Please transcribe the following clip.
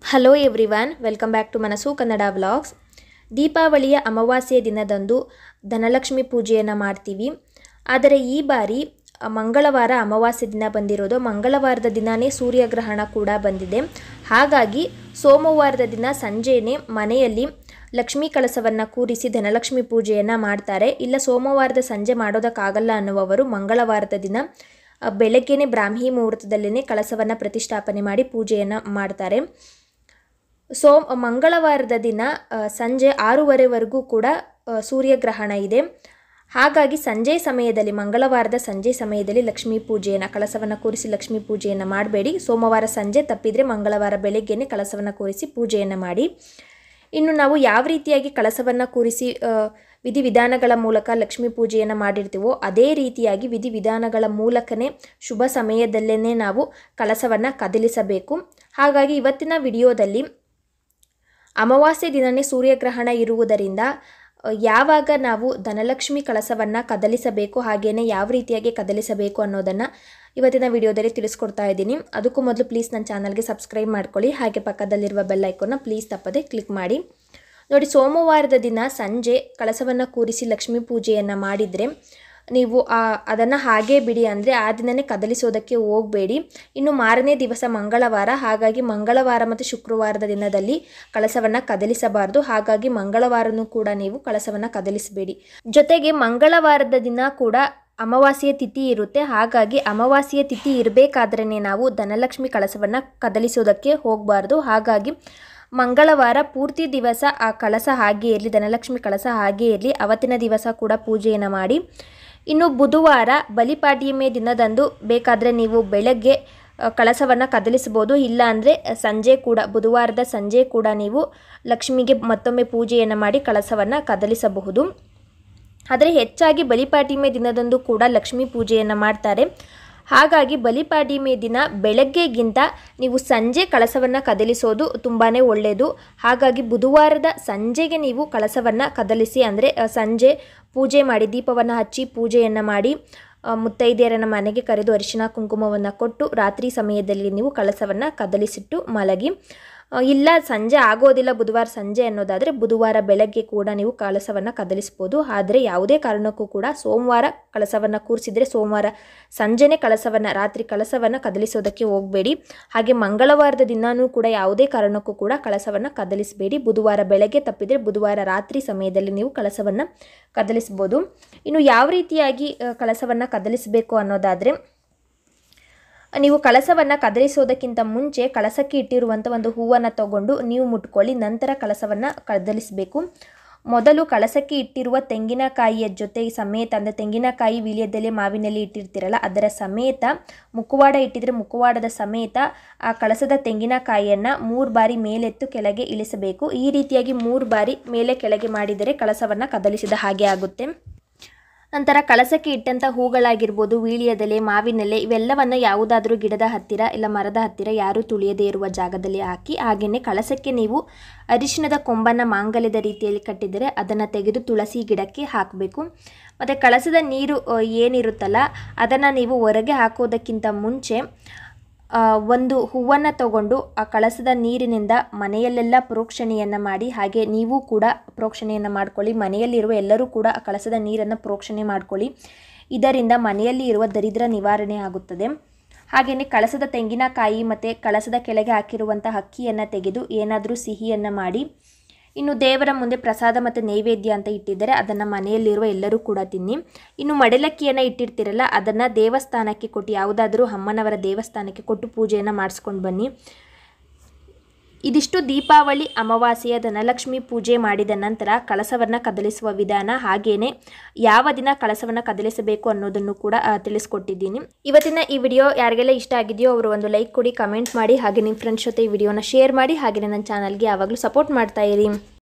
hello everyone welcome back to Manassu Kannada vlogs ದೀಪಾವಳಿಯ ಅಮಾವಾಸ್ಯೆ ದಿನದಂದು ಧನಲಕ್ಷ್ಮಿ ಪೂಜೆಯನ್ನು ಮಾಡ್ತೀವಿ ಆದರೆ ಈ ಬಾರಿ ಅ, ಮಂಗಳವಾರ ಅಮಾವಾಸ್ಯೆ ದಿನ ಬಂದಿರೋದು ಮಂಗಳವಾರದ ದಿನವೇ ಸೂರ್ಯಗ್ರಹಣ ಕೂಡ ಬಂದಿದೆ ಹಾಗಾಗಿ ಸೋಮವಾರದ ದಿನ ಸಂಜೆನೇ ಮನೆಯಲ್ಲಿ ಲಕ್ಷ್ಮೀ ಕಳಸವನ್ನು ಕೂರಿಸಿ ಧನಲಕ್ಷ್ಮಿ ಪೂಜೆಯನ್ನು ಮಾಡ್ತಾರೆ ಇಲ್ಲ ಸೋಮವಾರದ ಸಂಜೆ ಮಾಡೋದಕ್ಕಾಗಲ್ಲ ಅನ್ನುವವರು ಮಂಗಳವಾರದ ದಿನ ಅ, ಬೆಳಗ್ಗೆನೇ ಬ್ರಾಹ್ಮಿ ಮುಹೂರ್ತದಲ್ಲೇ ಕಳಸವನ್ನು ಪ್ರತಿಷ್ಠಾಪನೆ ಮಾಡಿ ಪೂಜೆಯನ್ನು ಮಾಡ್ತಾರೆ ಸೋಮ್ ಮಂಗಳವಾರದ ದಿನ ಅ, ಸಂಜೆ ಆರೂವರೆವರೆಗೂ ಕೂಡ ಅ, ಸೂರ್ಯಗ್ರಹಣ ಇದೆ ಹಾಗಾಗಿ ಸಂಜೆ ಸಮಯದಲ್ಲಿ ಮಂಗಳವಾರದ ಸಂಜೆ ಸಮಯದಲ್ಲಿ ಲಕ್ಷ್ಮೀ ಪೂಜೆಯನ್ನು ಕಳಸವನ್ನು ಕೂರಿಸಿ ಲಕ್ಷ್ಮೀ ಪೂಜೆಯನ್ನು ಮಾಡಬೇಡಿ ಸೋಮವಾರ ಸಂಜೆ ತಪ್ಪಿದರೆ ಮಂಗಳವಾರ ಬೆಳಗ್ಗೆನೇ ಕಳಸವನ್ನು ಕೂರಿಸಿ ಪೂಜೆಯನ್ನು ಮಾಡಿ ಇನ್ನು ನಾವು ಯಾವ ರೀತಿಯಾಗಿ ಕಳಸವನ್ನು ಕೂರಿಸಿ ಆ, ವಿಧಿವಿಧಾನಗಳ ಮೂಲಕ ಲಕ್ಷ್ಮೀ ಪೂಜೆಯನ್ನು ಮಾಡಿರ್ತೀವೋ ಅದೇ ರೀತಿಯಾಗಿ ವಿಧಿವಿಧಾನಗಳ ಮೂಲಕನೇ ಶುಭ ಸಮಯದಲ್ಲೇ ನಾವು ಕಳಸವನ್ನು ಕದಲಿಸಬೇಕು ಹಾಗಾಗಿ ಇವತ್ತಿನ ವಿಡಿಯೋದಲ್ಲಿ ಅಮಾವಾಸ್ಯೆ ದಿನವೇ ಸೂರ್ಯಗ್ರಹಣ ಇರುವುದರಿಂದ ಅ, ಯಾವಾಗ ನಾವು ಧನಲಕ್ಷ್ಮಿ ಕಳಸವನ್ನು ಕದಲಿಸಬೇಕು ಹಾಗೆಯೇ ಯಾವ ರೀತಿಯಾಗಿ ಕದಲಿಸಬೇಕು ಅನ್ನೋದನ್ನು ಇವತ್ತಿನ ವಿಡಿಯೋದಲ್ಲಿ ತಿಳಿಸ್ಕೊಡ್ತಾ ಇದ್ದೀನಿ ಅದಕ್ಕೂ ಮೊದಲು ಪ್ಲೀಸ್ ನನ್ನ ಚಾನಲ್ಗೆ ಸಬ್ಸ್ಕ್ರೈಬ್ ಮಾಡ್ಕೊಳ್ಳಿ ಹಾಗೆ ಪಕ್ಕದಲ್ಲಿರುವ ಬೆಲ್ ಐಕೋನ್ನ ಪ್ಲೀಸ್ ತಪ್ಪದೆ ಕ್ಲಿಕ್ ಮಾಡಿ ನೋಡಿ ಸೋಮವಾರದ ದಿನ ಸಂಜೆ ಕಳಸವನ್ನು ಕೂರಿಸಿ ಲಕ್ಷ್ಮೀ ಪೂಜೆಯನ್ನು ಮಾಡಿದರೆ ನೀವು ಅದನ್ನು ಹಾಗೇ ಬಿಡಿ ಅಂದರೆ ಆ ದಿನವೇ ಕದಲಿಸೋದಕ್ಕೆ ಹೋಗಬೇಡಿ ಇನ್ನು ಮಾರನೇ ದಿವಸ ಮಂಗಳವಾರ ಹಾಗಾಗಿ ಮಂಗಳವಾರ ಮತ್ತು ಶುಕ್ರವಾರದ ದಿನದಲ್ಲಿ ಕಳಸವನ್ನು ಕದಲಿಸಬಾರದು ಹಾಗಾಗಿ ಮಂಗಳವಾರನೂ ಕೂಡ ನೀವು ಕಳಸವನ್ನು ಕದಲಿಸಬೇಡಿ ಜೊತೆಗೆ ಮಂಗಳವಾರದ ದಿನ ಕೂಡ ಅಮಾವಾಸ್ಯೆಯ ತಿಥಿ ಇರುತ್ತೆ ಹಾಗಾಗಿ ಅಮಾವಾಸ್ಯೆಯ ತಿಥಿ ಇರಬೇಕಾದ್ರೇ ನಾವು ಧನಲಕ್ಷ್ಮಿ ಕಳಸವನ್ನು ಕದಲಿಸೋದಕ್ಕೆ ಹೋಗಬಾರ್ದು ಹಾಗಾಗಿ ಮಂಗಳವಾರ ಪೂರ್ತಿ ದಿವಸ ಆ ಕಳಸ ಹಾಗೆ ಇರಲಿ ಧನಲಕ್ಷ್ಮಿ ಕಳಸ ಹಾಗೆ ಇರಲಿ ಅವತ್ತಿನ ದಿವಸ ಕೂಡ ಪೂಜೆಯನ್ನು ಮಾಡಿ ಇನ್ನು ಬುಧವಾರ ಬಲಿಪಾಡ್ಯಮೆ ದಿನದಂದು ಬೇಕಾದರೆ ನೀವು ಬೆಳಗ್ಗೆ ಕಳಸವನ್ನು ಕದಲಿಸ್ಬೋದು ಇಲ್ಲ ಅಂದರೆ ಸಂಜೆ ಕೂಡ ಬುಧವಾರದ ಸಂಜೆ ಕೂಡ ನೀವು ಲಕ್ಷ್ಮಿಗೆ ಮತ್ತೊಮ್ಮೆ ಪೂಜೆಯನ್ನು ಮಾಡಿ ಕಳಸವನ್ನು ಕದಲಿಸಬಹುದು ಆದರೆ ಹೆಚ್ಚಾಗಿ ಬಲಿಪಾಡ್ಯಮೆ ದಿನದಂದು ಕೂಡ ಲಕ್ಷ್ಮೀ ಪೂಜೆಯನ್ನು ಮಾಡ್ತಾರೆ ಹಾಗಾಗಿ ಬಲಿಪಾಡ್ಯಮೆ ದಿನ ಬೆಳಗ್ಗೆಗಿಂತ ನೀವು ಸಂಜೆ ಕಳಸವನ್ನು ಕದಲಿಸೋದು ತುಂಬಾ ಒಳ್ಳೆಯದು ಹಾಗಾಗಿ ಬುಧವಾರದ ಸಂಜೆಗೆ ನೀವು ಕಳಸವನ್ನು ಕದಲಿಸಿ ಅಂದರೆ ಅ, ಸಂಜೆ ಪೂಜೆ ಮಾಡಿ ದೀಪವನ್ನು ಹಚ್ಚಿ ಪೂಜೆಯನ್ನು ಮಾಡಿ ಆ, ಮುತ್ತೈದೆಯರನ್ನ ಮನೆಗೆ ಕರೆದು ಅರಿಶಿನ ಕುಂಕುಮವನ್ನು ಕೊಟ್ಟು ರಾತ್ರಿ ಸಮಯದಲ್ಲಿ ನೀವು ಕಳಸವನ್ನು ಕದಲಿಸಿಟ್ಟು ಮಲಗಿ ಆ, ಇಲ್ಲ ಸಂಜೆ ಆಗೋದಿಲ್ಲ ಬುಧವಾರ ಸಂಜೆ ಅನ್ನೋದಾದರೆ ಬುಧವಾರ ಬೆಳಗ್ಗೆ ಕೂಡ ನೀವು ಕಳಸವನ್ನು ಕದಲಿಸ್ಬೋದು ಆದರೆ ಯಾವುದೇ ಕಾರಣಕ್ಕೂ ಕೂಡ ಸೋಮವಾರ ಕಳಸವನ್ನು ಕೂರಿಸಿದರೆ ಸೋಮವಾರ ಸಂಜೆನೇ ಕಳಸವನ್ನು ರಾತ್ರಿ ಕಳಸವನ್ನು ಕದಲಿಸೋದಕ್ಕೆ ಹೋಗಬೇಡಿ ಹಾಗೆ ಮಂಗಳವಾರದ ದಿನಾನೂ ಕೂಡ ಯಾವುದೇ ಕಾರಣಕ್ಕೂ ಕೂಡ ಕಳಸವನ್ನು ಕದಲಿಸಬೇಡಿ ಬುಧವಾರ ಬೆಳಗ್ಗೆ ತಪ್ಪಿದರೆ ಬುಧವಾರ ರಾತ್ರಿ ಸಮಯದಲ್ಲಿ ನೀವು ಕಳಸವನ್ನು ಕದಲಿಸ್ಬೋದು ಇನ್ನು ಯಾವ ರೀತಿಯಾಗಿ ಕಳಸವನ್ನು ಕದಲಿಸಬೇಕು ಅನ್ನೋದಾದರೆ ನೀವು ಕಳಸವನ್ನು ಕದಲಿಸೋದಕ್ಕಿಂತ ಮುಂಚೆ ಕಳಸಕ್ಕೆ ಇಟ್ಟಿರುವಂಥ ಒಂದು ಹೂವನ್ನು ತಗೊಂಡು ನೀವು ಮುಟ್ಕೊಳ್ಳಿ ನಂತರ ಕಳಸವನ್ನು ಕದಲಿಸಬೇಕು ಮೊದಲು ಕಳಸಕ್ಕೆ ಇಟ್ಟಿರುವ ತೆಂಗಿನಕಾಯಿಯ ಜೊತೆ ಸಮೇತ ಅಂದರೆ ತೆಂಗಿನಕಾಯಿ ವೀಳ್ಯದೆಲೆ ಮಾವಿನೆಲೆ ಇಟ್ಟಿರ್ತೀರಲ್ಲ ಅದರ ಸಮೇತ ಮುಖವಾಡ ಇಟ್ಟಿದ್ರೆ ಮುಖವಾಡದ ಸಮೇತ ಆ ಕಳಸದ ತೆಂಗಿನಕಾಯಿಯನ್ನು ಮೂರು ಬಾರಿ ಮೇಲೆತ್ತು ಕೆಳಗೆ ಇಳಿಸಬೇಕು ಈ ರೀತಿಯಾಗಿ ಮೂರು ಬಾರಿ ಮೇಲೆ ಕೆಳಗೆ ಮಾಡಿದರೆ ಕಳಸವನ್ನು ಕದಲಿಸಿದ ಹಾಗೆ ಆಗುತ್ತೆ ನಂತರ ಕಳಸಕ್ಕೆ ಇಟ್ಟಂಥ ಹೂಗಳಾಗಿರ್ಬೋದು ವೀಳ್ಯದೆಲೆ ಮಾವಿನೆಲೆ ಇವೆಲ್ಲವನ್ನು ಯಾವುದಾದ್ರೂ ಗಿಡದ ಹತ್ತಿರ ಇಲ್ಲ ಮರದ ಹತ್ತಿರ ಯಾರೂ ತುಳಿಯದೇ ಇರುವ ಜಾಗದಲ್ಲಿ ಹಾಕಿ ಹಾಗೆಯೇ ಕಳಸಕ್ಕೆ ನೀವು ಅರಿಶಿಣದ ಕೊಂಬನ್ನು ಮಾಂಗಲ್ಯದ ರೀತಿಯಲ್ಲಿ ಕಟ್ಟಿದರೆ ಅದನ್ನು ತೆಗೆದು ತುಳಸಿ ಗಿಡಕ್ಕೆ ಹಾಕಬೇಕು ಮತ್ತು ಕಳಸದ ನೀರು ಆ, ಏನಿರುತ್ತಲ್ಲ ಅದನ್ನು ನೀವು ಹೊರಗೆ ಹಾಕೋದಕ್ಕಿಂತ ಮುಂಚೆ ಆ, ಒಂದು ಹೂವನ್ನು ತಗೊಂಡು ಆ ಕಳಸದ ನೀರಿನಿಂದ ಮನೆಯಲ್ಲೆಲ್ಲ ಪ್ರೋಕ್ಷಣೆಯನ್ನು ಮಾಡಿ ಹಾಗೆ ನೀವು ಕೂಡ ಪ್ರೋಕ್ಷಣೆಯನ್ನು ಮಾಡ್ಕೊಳ್ಳಿ ಮನೆಯಲ್ಲಿರುವ ಎಲ್ಲರೂ ಕೂಡ ಆ ಕಳಸದ ನೀರನ್ನು ಪ್ರೋಕ್ಷಣೆ ಮಾಡ್ಕೊಳ್ಳಿ ಇದರಿಂದ ಮನೆಯಲ್ಲಿ ಇರುವ ದರಿದ್ರ ನಿವಾರಣೆ ಆಗುತ್ತದೆ ಹಾಗೆಯೇ ಕಳಸದ ತೆಂಗಿನಕಾಯಿ ಮತ್ತು ಕಳಸದ ಕೆಳಗೆ ಹಾಕಿರುವಂಥ ಅಕ್ಕಿಯನ್ನು ತೆಗೆದು ಏನಾದರೂ ಸಿಹಿಯನ್ನು ಮಾಡಿ ಇನ್ನು ದೇವರ ಮುಂದೆ ಪ್ರಸಾದ ಮತ್ತು ನೈವೇದ್ಯ ಅಂತ ಇಟ್ಟಿದ್ದರೆ ಅದನ್ನು ಮನೆಯಲ್ಲಿರುವ ಎಲ್ಲರೂ ಕೂಡ ತಿನ್ನಿ ಇನ್ನು ಮಡಲಕ್ಕಿಯನ್ನು ಇಟ್ಟಿರ್ತೀರಲ್ಲ ಅದನ್ನು ದೇವಸ್ಥಾನಕ್ಕೆ ಕೊಟ್ಟು ಯಾವುದಾದ್ರೂ ಅಮ್ಮನವರ ದೇವಸ್ಥಾನಕ್ಕೆ ಕೊಟ್ಟು ಪೂಜೆಯನ್ನು ಮಾಡಿಸ್ಕೊಂಡು ಬನ್ನಿ ಇದಿಷ್ಟು ದೀಪಾವಳಿ ಅಮಾವಾಸ್ಯೆಯ ಧನಲಕ್ಷ್ಮಿ ಪೂಜೆ ಮಾಡಿದ ನಂತರ ಕಳಸವನ್ನು ಕದಲಿಸುವ ವಿಧಾನ ಹಾಗೇನೆ ಯಾವ ದಿನ ಕಳಸವನ್ನು ಕದಲಿಸಬೇಕು ಅನ್ನೋದನ್ನು ಕೂಡ ಆ, ತಿಳಿಸ್ಕೊಟ್ಟಿದ್ದೀನಿ ಇವತ್ತಿನ ಈ ವಿಡಿಯೋ ಯಾರಿಗೆಲ್ಲ ಇಷ್ಟ ಆಗಿದೆಯೋ ಅವರು ಒಂದು ಲೈಕ್ ಕೊಡಿ ಕಮೆಂಟ್ ಮಾಡಿ ಹಾಗೆ ನಿಮ್ಮ ಫ್ರೆಂಡ್ಸ್ ಜೊತೆ ಈ ವಿಡಿಯೋನ ಶೇರ್ ಮಾಡಿ ಹಾಗೆ ನನ್ನ ಚಾನಲ್ಗೆ ಯಾವಾಗಲೂ ಸಪೋರ್ಟ್ ಮಾಡ್ತಾ ಇರಿ